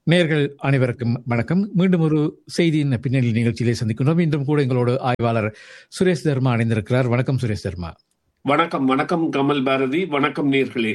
நேர்கள் அனைவருக்கும் வணக்கம் மீண்டும் ஒரு செய்தியின் பின்னணி நிகழ்ச்சியிலே சந்திக்கின்றோம் இன்றும் கூட எங்களோடு ஆய்வாளர் சுரேஷ் தர்மா இணைந்திருக்கிறார் வணக்கம் சுரேஷ் தர்மா வணக்கம் வணக்கம் கமல் பாரதி வணக்கம் நேர்களே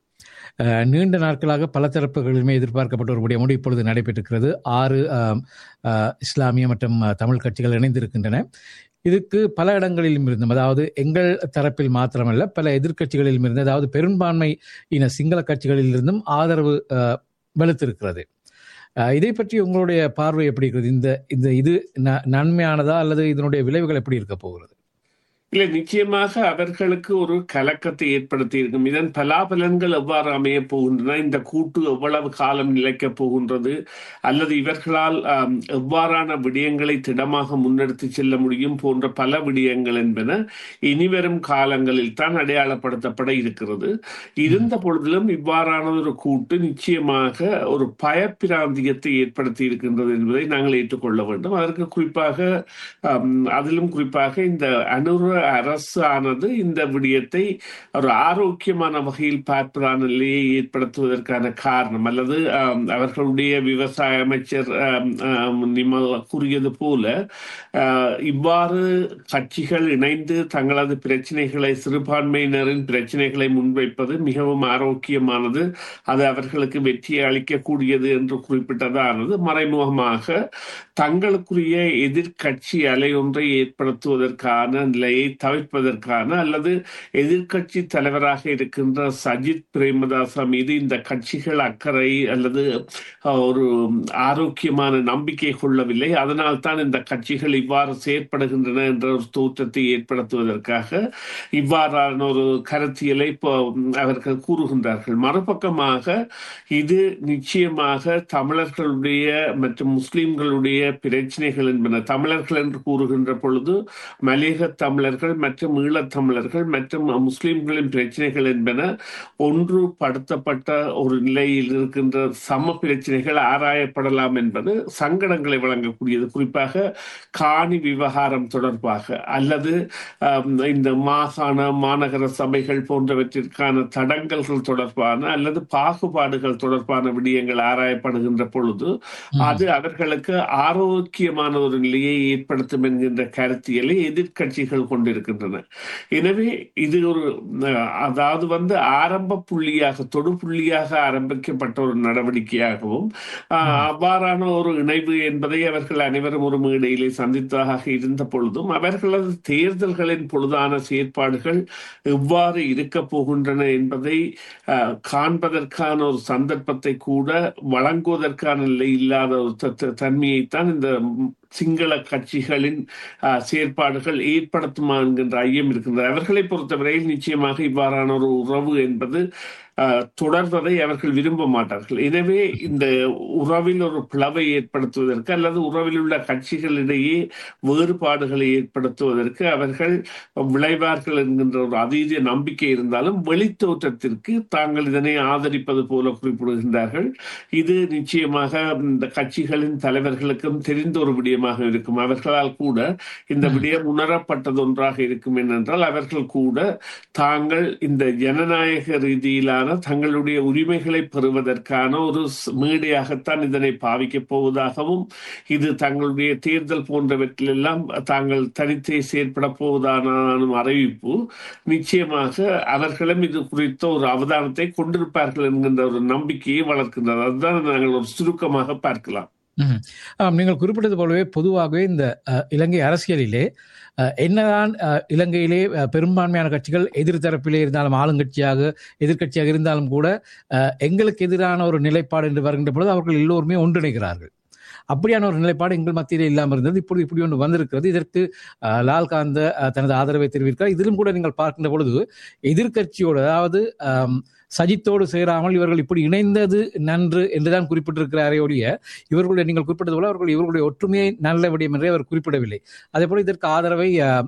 அஹ், நீண்ட நாட்களாக பல தரப்புகளிலுமே எதிர்பார்க்கப்பட்ட ஒரு முடிவு இப்பொழுது நடைபெற்றிருக்கிறது ஆறு அஹ், அஹ், இஸ்லாமிய மற்றும் அஹ், தமிழ் கட்சிகள் இணைந்திருக்கின்றன இதுக்கு பல இடங்களிலும் இருந்தும் அதாவது எங்கள் தரப்பில் மாத்திரமல்ல பல எதிர்க்கட்சிகளிலும் இருந்து அதாவது பெரும்பான்மை இன சிங்கள கட்சிகளில் இருந்தும் ஆதரவு அஹ், வலுத்திருக்கிறது அஹ், இதை பற்றி உங்களுடைய பார்வை எப்படி இருக்கிறது இந்த இந்த இது ந- நன்மையானதா அல்லது இதனுடைய விளைவுகள் எப்படி இருக்க போகிறது இல்லை நிச்சயமாக அவர்களுக்கு ஒரு கலக்கத்தை ஏற்படுத்தி இருக்கும் இதன் பலாபலன்கள் எவ்வாறு அமைய போகின்றன இந்த கூட்டு எவ்வளவு காலம் நிலைக்கப் போகின்றது அல்லது இவர்களால் ஆம், எவ்வாறான விடயங்களை திடமாக முன்னெடுத்து செல்ல முடியும் போன்ற பல விடயங்கள் என்பன இனிவரும் காலங்களில் தான் அடையாளப்படுத்தப்பட இருக்கிறது இருந்த பொழுதிலும் இவ்வாறான ஒரு கூட்டு நிச்சயமாக ஒரு பயப்பிராந்தியத்தை ஏற்படுத்தி இருக்கின்றது என்பதை நாங்கள் ஏற்றுக்கொள்ள வேண்டும் அதற்கு குறிப்பாக ஆம், அதிலும் குறிப்பாக இந்த அனுர அரசு ஆனது இந்த விடயத்தை ஒரு ஆரோக்கியமான வகையில் பார்ப்பதான நிலையை ஏற்படுத்துவதற்கான காரணம் அல்லது ஆம், அவர்களுடைய விவசாய அமைச்சர் ஆம், ஆம், நிமல் கூறியது போல ஆ, இவ்வாறு கட்சிகள் இணைந்து தங்களது பிரச்சனைகளை சிறுபான்மையினரின் பிரச்சனைகளை முன்வைப்பது மிகவும் ஆரோக்கியமானது அது அவர்களுக்கு வெற்றியை அளிக்கக்கூடியது என்று குறிப்பிட்டதானது மறைமுகமாக தங்களுக்குரிய எதிர்க்கட்சி அலையொன்றை ஏற்படுத்துவதற்கான நிலையை தவிர்ப்பதற்கான அல்லது எதிர்க்கட்சி தலைவராக இருக்கின்ற சஜித் பிரேமதாசா மீது இந்த கட்சிகள் அக்கறை அல்லது அஹ், ஒரு ஆரோக்கியமான நம்பிக்கை கொள்ளவில்லை அதனால் தான் இந்த கட்சிகள் இவ்வாறு செயற்படுகின்றன என்ற ஒரு தோற்றத்தை ஏற்படுத்துவதற்காக இவ்வாறான ஒரு கருத்தியலை இப்போ அவர்கள் கூறுகின்றார்கள் மறுபக்கமாக இது நிச்சயமாக தமிழர்களுடைய மற்றும் முஸ்லிம்களுடைய பிரச்சனைகள் என்பன தமிழர்கள் என்று கூறுகின்ற பொழுது மலையக தமிழர்கள் மற்றும் ஈழத்தமிழர்கள் மற்றும் முஸ்லிம்களின் பிரச்சனைகள் என்பன ஒன்றுபடுத்தப்பட்ட ஒரு நிலையில் இருக்கின்ற சம பிரச்சனைகள் ஆராயப்படலாம் என்பது சங்கடங்களை வழங்கக்கூடியது குறிப்பாக காணி விவகாரம் தொடர்பாக அல்லது ஆம், இந்த மாகாண மாநகர சபைகள் போன்றவற்றிற்கான தடங்கல்கள் தொடர்பான அல்லது பாகுபாடுகள் தொடர்பான விடயங்கள் ஆராயப்படுகின்ற பொழுது அது அவர்களுக்கு ஆரோக்கியமான ஒரு நிலையை ஏற்படுத்தும் என்கின்ற கருத்தியலை எதிர்க்கட்சிகள் கொண்டிருக்கின்றன எனவே இது ஒரு அஹ், அதாவது வந்து ஆரம்ப புள்ளியாக தொடு புள்ளியாக ஆரம்பிக்கப்பட்ட ஒரு நடவடிக்கையாகவும் ஆஹ், அவ்வாறான ஒரு இணைவு என்பதை அவர்கள் அனைவரும் ஒரு மேடையிலே சந்தித்ததாக இருந்த பொழுதும் அவர்களது தேர்தல்களின் பொழுதான செயற்பாடுகள் எவ்வாறு இருக்க போகின்றன என்பதை ஆஹ், காண்பதற்கான ஒரு சந்தர்ப்பத்தை கூட வழங்குவதற்கான நிலை இல்லாத ஒரு த- த- தன்மையைத்தான் இந்த சிங்கள கட்சிகளின் ஆஹ், செயற்பாடுகள் ஏற்படுத்துமா என்கின்ற ஐயம் இருக்கின்றது அவர்களை பொறுத்தவரையில் நிச்சயமாக இவ்வாறான ஒரு உறவு என்பது ஆஹ், தொடர்வதை அவர்கள் விரும்ப மாட்டார்கள் எனவே இந்த உறவில் ஒரு பிளவை ஏற்படுத்துவதற்கு அல்லது உறவில் உள்ள கட்சிகளிடையே வேறுபாடுகளை ஏற்படுத்துவதற்கு அவர்கள் விளைவார்கள் என்கின்ற ஒரு அதீத நம்பிக்கை இருந்தாலும் வெளித்தோற்றத்திற்கு தாங்கள் இதனை ஆதரிப்பது போல குறிப்பிடுகின்றார்கள் இது நிச்சயமாக இந்த கட்சிகளின் தலைவர்களுக்கும் தெரிந்த ஒரு விடயமாக இருக்கும் அவர்களால் கூட இந்த விடயம் உணரப்பட்டது ஒன்றாக இருக்கும் என்னென்றால் அவர்கள் கூட தாங்கள் இந்த ஜனநாயக ரீதியிலான தங்களுடைய உரிமைகளை பெறுவதற்கான ஒரு ஸ்- மேடையாகத்தான் இதனை பாவிக்கப் போவதாகவும் இது தங்களுடைய தேர்தல் போன்றவற்றிலெல்லாம் தாங்கள் தனித்தே செயற்பட போவதான அறிவிப்பு நிச்சயமாக அவர்களும் இது குறித்த ஒரு அவதானத்தை கொண்டிருப்பார்கள் என்கின்ற ஒரு நம்பிக்கையை வளர்க்கின்றது அதுதான் நாங்கள் ஒரு சுருக்கமாக பார்க்கலாம் ம்ஹும். ஆம், நீங்கள் குறிப்பிட்டது போலவே பொதுவாகவே இந்த அஹ், இலங்கை அரசியலிலே அஹ், என்னதான் அஹ், இலங்கையிலே அஹ், பெரும்பான்மையான கட்சிகள் எதிர்த்தரப்பிலே இருந்தாலும் ஆளுங்கட்சியாக எதிர்க்கட்சியாக இருந்தாலும் கூட அஹ், எங்களுக்கு எதிரான ஒரு நிலைப்பாடு என்று வருகின்ற பொழுது அவர்கள் எல்லோருமே ஒன்றிணைகிறார்கள் அப்படியான ஒரு நிலைப்பாடு எங்கள் மத்தியிலே இல்லாமல் இருந்தது இப்பொழுது இப்படி ஒன்று வந்திருக்கிறது இதற்கு அஹ், லால்காந்த அஹ், தனது ஆதரவை தெரிவிக்கிறார் இதிலும் கூட நீங்கள் பார்க்கின்ற பொழுது எதிர்க்கட்சியோடு அதாவது ஆம், சஜித்தோடு சேராமல் இவர்கள் இப்படி இணைந்தது நன்று என்றுதான் குறிப்பிட்டிருக்கிறாரே ஒழிய இவர்களுடைய நீங்கள் குறிப்பிட்டது போல அவர்கள் இவர்களுடைய ஒற்றுமையை நல்ல விடயம் என்றே அவர் குறிப்பிடவில்லை அதே போல இதற்கு ஆதரவை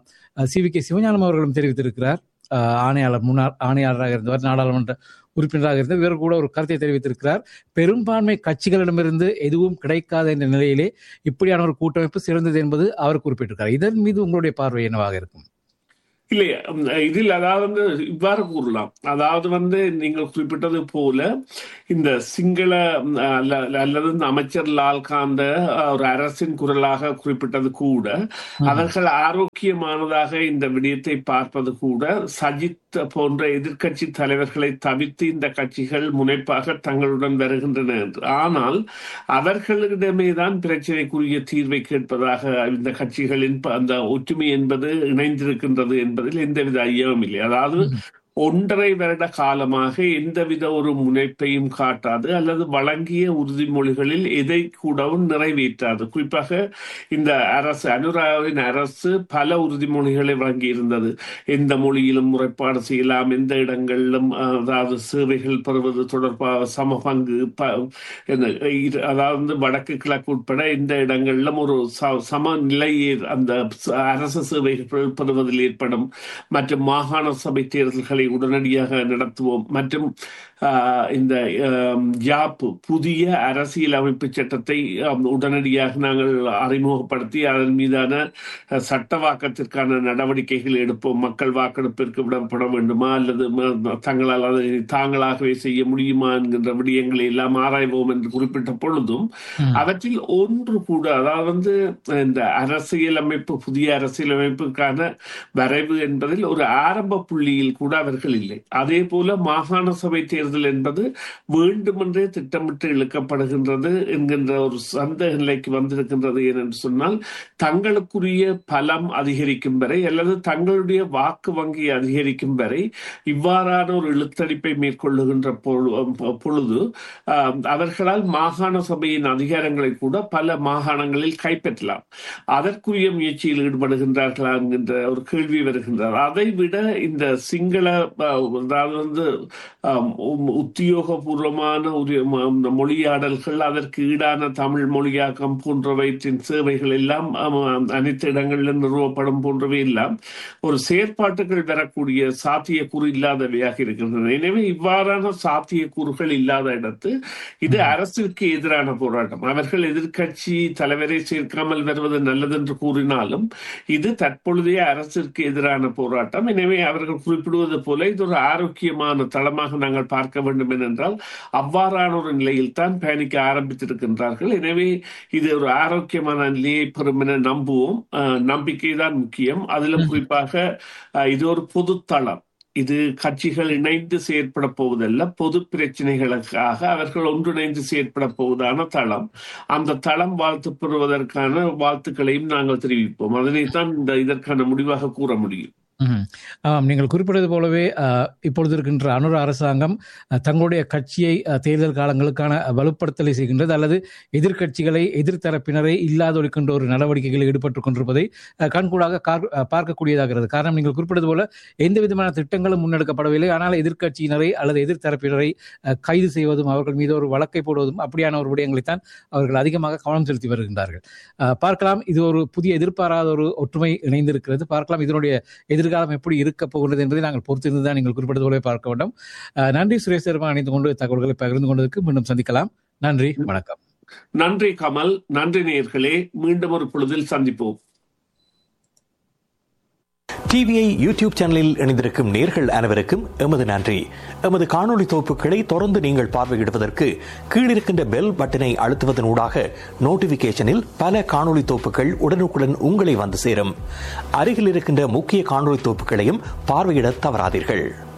சி வி கே சிவஞானம் அவர்களும் தெரிவித்திருக்கிறார் அஹ், ஆணையாளர் முன்னாள் ஆணையாளராக இருந்தவர் நாடாளுமன்ற உறுப்பினராக இருந்த இவர் கூட ஒரு கருத்தை தெரிவித்திருக்கிறார் பெரும்பான்மை கட்சிகளிடமிருந்து எதுவும் கிடைக்காத என்ற நிலையிலே இப்படியான ஒரு கூட்டமைப்பு சிறந்தது என்பது அவர் குறிப்பிட்டிருக்கிறார் இதன் மீது உங்களுடைய பார்வை என்னவாக இருக்கும் இல்லை உம், இதில் அதாவது வந்து இவ்வாறு கூறலாம் அதாவது வந்து நீங்கள் குறிப்பிட்டது போல இந்த சிங்கள உம், அல்ல- அல்லது இந்த அமைச்சர் லால்காந்த அஹ், ஒரு அரசின் குரலாக குறிப்பிட்டது கூட அவர்கள் ஆரோக்கியமானதாக இந்த விடயத்தை பார்ப்பது கூட சஜித் போன்ற எதிர்க்கட்சி தலைவர்களை தவிர்த்து இந்த கட்சிகள் முனைப்பாக தங்களுடன் வருகின்றன என்று ஆனால் அவர்களிடமே தான் பிரச்சனைக்குரிய தீர்வை கேட்பதாக இந்த கட்சிகளின் ப- அந்த ஒற்றுமை என்பது இணைந்திருக்கின்றது என்பதில் எந்தவித ஐயமும் இல்லை அதாவது ஒன்றரை வருட காலமாக எந்தவித ஒரு முனைப்பையும் காட்டாது அல்லது வழங்கிய உறுதிமொழிகளில் எதை கூடவும் நிறைவேற்றாது குறிப்பாக இந்த அரசு அனுராவின் அரசு பல உறுதிமொழிகளை வழங்கியிருந்தது எந்த மொழியிலும் முறைப்பாடு செய்யலாம் எந்த இடங்களிலும் அஹ், அதாவது சேவைகள் பெறுவது தொடர்பாக சம பங்கு ப- என்ன, இது- அதாவது வடக்கு கிழக்கு உட்பட எந்த இடங்களிலும் ஒரு ச- சமநிலையை அந்த ச- அரசு சேவைகள் பெறுவதில் ஏற்படும் மற்றும் மாகாண சபை தேர்தல்களை உடனடியாக நடத்துவோம் மற்றும் ஆஹ், இந்த ஆம், யாப்பு புதிய அரசியல் அமைப்பு சட்டத்தை ஆம், உடனடியாக நாங்கள் அறிமுகப்படுத்தி அதன் மீதான அஹ், சட்டவாக்கத்திற்கான நடவடிக்கைகள் எடுப்போம் மக்கள் வாக்கெடுப்பிற்கு விடப்பட வேண்டுமா அல்லது ம- தங்களால் அதை தாங்களாகவே செய்ய முடியுமா என்கின்ற விடயங்களை எல்லாம் ஆராய்வோம் என்று குறிப்பிட்ட பொழுதும் ம். அவற்றில் ஒன்று கூட அதாவது வந்து இந்த அரசியலமைப்பு புதிய அரசியலமைப்புக்கான வரைவு என்பதில் ஒரு ஆரம்ப புள்ளியில் கூட அவர்கள் இல்லை அதே போல மாகாண சபை தேர்தல் என்பது வேண்டுமென்றே திட்டமிட்டு இழுக்கப்படுகின்றது என்கின்ற ஒரு சந்தேக நிலைக்கு வந்திருக்கின்றது ஏனென்று சொன்னால் தங்களுக்குரிய பலம் அதிகரிக்கும் வரை அல்லது தங்களுடைய வாக்கு வங்கி அதிகரிக்கும் வரை இவ்வாறான ஒரு இழுத்தடிப்பை மேற்கொள்ளுகின்ற பொழு- பொழுது ஆஹ், அவர்களால் மாகாண சபையின் அதிகாரங்களை கூட பல மாகாணங்களில் கைப்பற்றலாம் அதற்குரிய முயற்சியில் ஈடுபடுகின்றார்களா என்கின்ற ஒரு கேள்வி வருகின்றது அதை விட இந்த சிங்கள ஆஹ், அதாவது வந்து ஆம், உம், உத்தியோகபூர்வமான ஒரு ம- மொழியாடல்கள் அதற்கு ஈடான தமிழ் மொழியாக்கம் போன்றவற்றின் சேவைகள் எல்லாம் ஆம், அனைத்து இடங்களிலும் நிறுவப்படும் போன்றவை எல்லாம் ஒரு செயற்பாட்டுகள் வரக்கூடிய சாத்தியக்கூறு இல்லாதவையாக இருக்கின்றன எனவே இவ்வாறான சாத்தியக்கூறுகள் இல்லாத இடத்து இது அரசிற்கு எதிரான போராட்டம் அவர்கள் எதிர்க்கட்சி தலைவரை சேர்க்காமல் வருவது நல்லது என்று கூறினாலும் இது தற்பொழுதைய அரசிற்கு எதிரான போராட்டம் எனவே அவர்கள் குறிப்பிடுவது போல இது ஒரு ஆரோக்கியமான தளமாக நாங்கள் பார்க்க வேண்டும் என்றால் அவ்வாறான ஒரு நிலையில் தான் பயணிக்க ஆரம்பித்திருக்கின்றார்கள் எனவே இது ஒரு ஆரோக்கியமான நிலையை பெறும் என நம்புவோம் அஹ், நம்பிக்கை தான் முக்கியம் அதிலும் குறிப்பாக அஹ், இது ஒரு பொது தளம் இது கட்சிகள் இணைந்து செயற்பட போவதல்ல பொது பிரச்சனைகளுக்காக அவர்கள் ஒன்றிணைந்து செயற்பட போவதான தளம் அந்த தளம் வாழ்த்து பெறுவதற்கான வாழ்த்துக்களையும் நாங்கள் தெரிவிப்போம் அதனைத்தான் இந்த இதற்கான முடிவாக கூற முடியும் ம்ஹும். ஆமாம் நீங்கள் குறிப்பிட்டது போலவே அஹ், இப்பொழுது இருக்கின்ற அனுர அரசாங்கம் அஹ், தங்களுடைய கட்சியை அஹ், தேர்தல் காலங்களுக்கான வலுப்படுத்தலை செய்கின்றது அல்லது எதிர்க்கட்சிகளை எதிர்த்தரப்பினரை இல்லாதொழிக்கின்ற ஒரு நடவடிக்கைகளில் ஈடுபட்டுக் கொண்டிருப்பதை அஹ், கண்கூடாக கார்- அஹ், பார்க்கக்கூடியதாகிறது காரணம் நீங்கள் குறிப்பிட்டது போல எந்த விதமான திட்டங்களும் முன்னெடுக்கப்படவில்லை ஆனால் எதிர்க்கட்சியினரை அல்லது எதிர்த்தரப்பினரை அஹ், கைது செய்வதும் அவர்கள் மீது ஒரு வழக்கை போடுவதும் அப்படியான ஒரு விடயங்களைத்தான் அவர்கள் அதிகமாக கவனம் செலுத்தி வருகின்றார்கள் அஹ், பார்க்கலாம் இது ஒரு புதிய எதிர்பாராத ஒரு ஒற்றுமை இணைந்திருக்கிறது பார்க்கலாம் இதனுடைய எதிர்காலம் எப்படி இருக்க போகிறது என்பதை நாங்கள் பொறுத்திருந்து தான் நீங்கள் குறிப்பிட்டது போல பார்க்க வேண்டும் அஹ், நன்றி சுரேஷ் சர்மா இணைந்து கொண்டு தகவல்களை பகிர்ந்து கொண்டதற்கு மீண்டும் சந்திக்கலாம் நன்றி வணக்கம் நன்றி கமல் நன்றி நேயர்களே மீண்டும் ஒரு பொழுதில் சந்திப்போம் டிவிஐ யூடியூப் சேனலில் இணைந்திருக்கும் நேர்கள் அனைவருக்கும் எமது நன்றி எமது காணொளி தொகுப்புகளை தொடர்ந்து நீங்கள் பார்வையிடுவதற்கு கீழிருக்கின்ற பெல் பட்டனை அழுத்துவதன் ஊடாக நோட்டிபிகேஷனில் பல காணொளி தொகுப்புகள் உடனுக்குடன் உங்களை வந்து சேரும் அருகில் இருக்கின்ற முக்கிய காணொளி தொகுப்புகளையும் பார்வையிட தவறாதீர்கள்